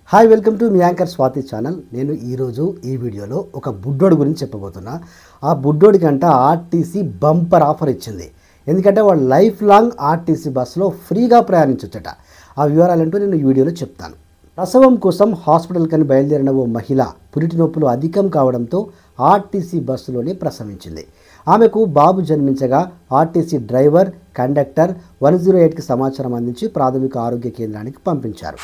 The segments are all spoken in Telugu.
హాయ్ వెల్కమ్ టు మీ యాంకర్ స్వాతి ఛానల్ నేను ఈరోజు ఈ వీడియోలో ఒక బుడ్డోడి గురించి చెప్పబోతున్నా ఆ బుడ్డోడి కంట ఆర్టీసీ బంపర్ ఆఫర్ ఇచ్చింది ఎందుకంటే వాడు లైఫ్ లాంగ్ ఆర్టీసీ బస్సులో ఫ్రీగా ప్రయాణించొచ్చట ఆ వివరాలంటూ నేను ఈ వీడియోలో చెప్తాను ప్రసవం కోసం హాస్పిటల్ కని బయలుదేరిన ఓ మహిళ పురిటి నొప్పులు అధికం కావడంతో ఆర్టీసీ బస్సులోనే ప్రసవించింది ఆమెకు బాబు జన్మించగా RTC driver conductor one zero ఎయిట్కి సమాచారం అందించి ప్రాథమిక ఆరోగ్య కేంద్రానికి పంపించారు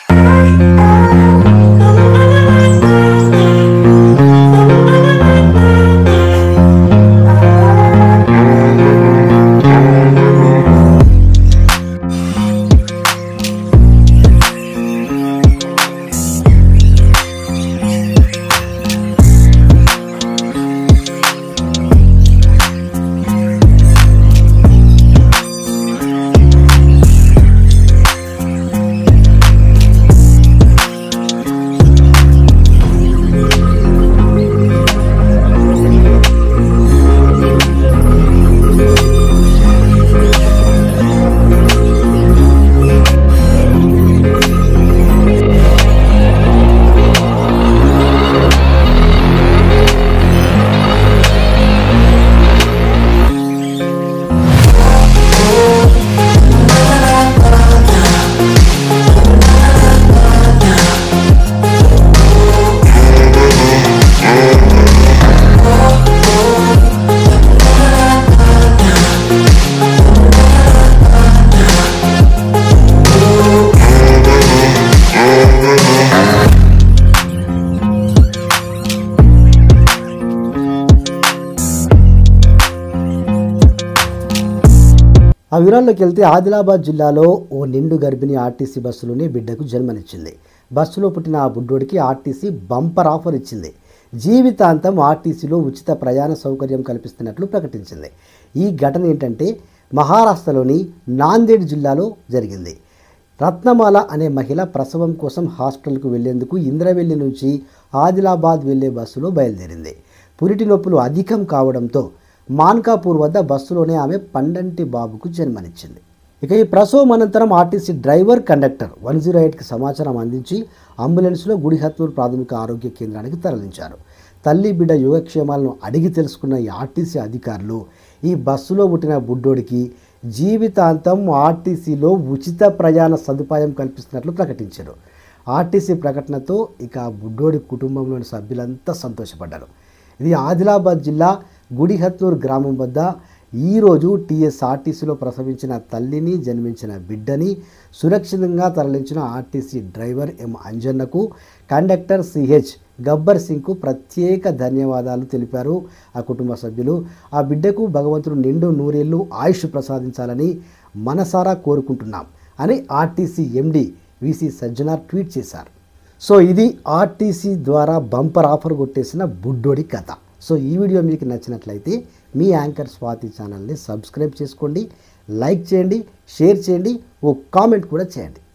ఆ వివరాల్లోకి వెళ్తే ఆదిలాబాద్ జిల్లాలో ఓ నిండు గర్భిణి ఆర్టీసీ బస్సులోనే బిడ్డకు జన్మనిచ్చింది బస్సులో పుట్టిన ఆ బుడ్డోడికి ఆర్టీసీ బంపర్ ఆఫర్ ఇచ్చింది జీవితాంతం ఆర్టీసీలో ఉచిత ప్రయాణ సౌకర్యం కల్పిస్తున్నట్లు ప్రకటించింది ఈ ఘటన ఏంటంటే మహారాష్ట్రలోని నాందేడ్ జిల్లాలో జరిగింది రత్నమాల అనే మహిళ ప్రసవం కోసం హాస్పిటల్కు వెళ్లేందుకు ఇంద్రవెల్లి నుంచి ఆదిలాబాద్ వెళ్లే బస్సులో బయలుదేరింది పురిటి నొప్పులు అధికం కావడంతో మాన్కాపూర్ వద్ద బస్సులోనే ఆమె పండంటి బాబుకు జన్మనిచ్చింది ఇక ఈ ప్రసవం అనంతరం RTC driver conductor one zero ఎయిట్కి సమాచారం అందించి అంబులెన్స్లో గుడిహత్నూరు ప్రాథమిక ఆరోగ్య కేంద్రానికి తరలించారు తల్లి బిడ్డ యోగక్షేమాలను అడిగి తెలుసుకున్న ఈ ఆర్టీసీ అధికారులు ఈ బస్సులో పుట్టిన బుడ్డోడికి జీవితాంతం ఆర్టీసీలో ఉచిత ప్రయాణ సదుపాయం కల్పిస్తున్నట్లు ప్రకటించారు ఆర్టీసీ ప్రకటనతో ఇక ఆ బుడ్డోడి కుటుంబంలోని సభ్యులంతా సంతోషపడ్డారు ఇది ఆదిలాబాద్ జిల్లా గుడిహత్నూర్ గ్రామం వద్ద ఈరోజు టీఎస్ఆర్టీసీలో ప్రసవించిన తల్లిని జన్మించిన బిడ్డని సురక్షితంగా తరలించిన ఆర్టీసీ డ్రైవర్ ఎం అంజన్నకు కండక్టర్ సిహెచ్ గబ్బర్ సింగ్కు ప్రత్యేక ధన్యవాదాలు తెలిపారు ఆ కుటుంబ సభ్యులు ఆ బిడ్డకు భగవంతుడు నిండు నూరేళ్లు ఆయుష్ ప్రసాదించాలని మనసారా కోరుకుంటున్నాం అని RTC MD VC Sajjanar tweet చేశారు సో ఇది ఆర్టీసీ ద్వారా బంపర్ ఆఫర్ కొట్టేసిన బుడ్డోడి కథ సో ఈ వీడియో మీకు నచ్చినట్లయితే మీ యాంకర్ స్వాతి ఛానల్ని సబ్స్క్రైబ్ చేసుకోండి లైక్ చేయండి షేర్ చేయండి ఓ కామెంట్ కూడా చేయండి